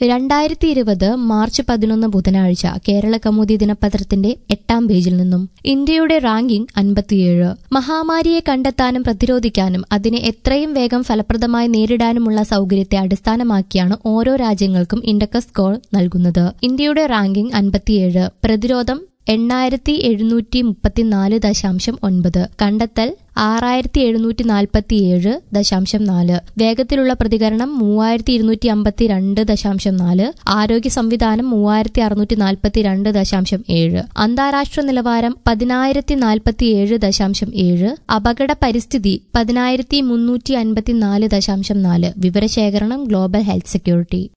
രണ്ടായിരത്തി ഇരുപത് മാർച്ച് പതിനൊന്ന് ബുധനാഴ്ച കേരള കൗമുദി ദിനപത്രത്തിന്റെ എട്ടാം പേജിൽ നിന്നും ഇന്ത്യയുടെ റാങ്കിംഗ് അൻപത്തിയേഴ് മഹാമാരിയെ കണ്ടെത്താനും പ്രതിരോധിക്കാനും അതിനെ എത്രയും വേഗം ഫലപ്രദമായി നേരിടാനുമുള്ള സൗകര്യത്തെ അടിസ്ഥാനമാക്കിയാണ് ഓരോ രാജ്യങ്ങൾക്കും ഇൻഡക്കസ് സ്കോർ നൽകുന്നത് ഇന്ത്യയുടെ റാങ്കിംഗ് അൻപത്തിയേഴ് പ്രതിരോധം എണ്ണായിരത്തി എഴുന്നൂറ്റി മുപ്പത്തിനാല് ദശാംശം ഒൻപത് കണ്ടെത്തൽ ആറായിരത്തി എഴുന്നൂറ്റി നാൽപ്പത്തിയേഴ് ദശാംശം നാല് വേഗത്തിലുള്ള പ്രതികരണം മൂവായിരത്തി ഇരുന്നൂറ്റി അമ്പത്തി രണ്ട് ദശാംശം നാല് ആരോഗ്യ സംവിധാനം മൂവായിരത്തി അറുന്നൂറ്റി നാൽപ്പത്തി രണ്ട് ദശാംശം ഏഴ് അന്താരാഷ്ട്ര നിലവാരം പതിനായിരത്തി നാൽപ്പത്തിയേഴ് ദശാംശം ഏഴ് അപകട പരിസ്ഥിതി പതിനായിരത്തി മുന്നൂറ്റി അൻപത്തിനാല് ദശാംശം നാല് വിവരശേഖരണം ഗ്ലോബൽ ഹെൽത്ത് സെക്യൂരിറ്റി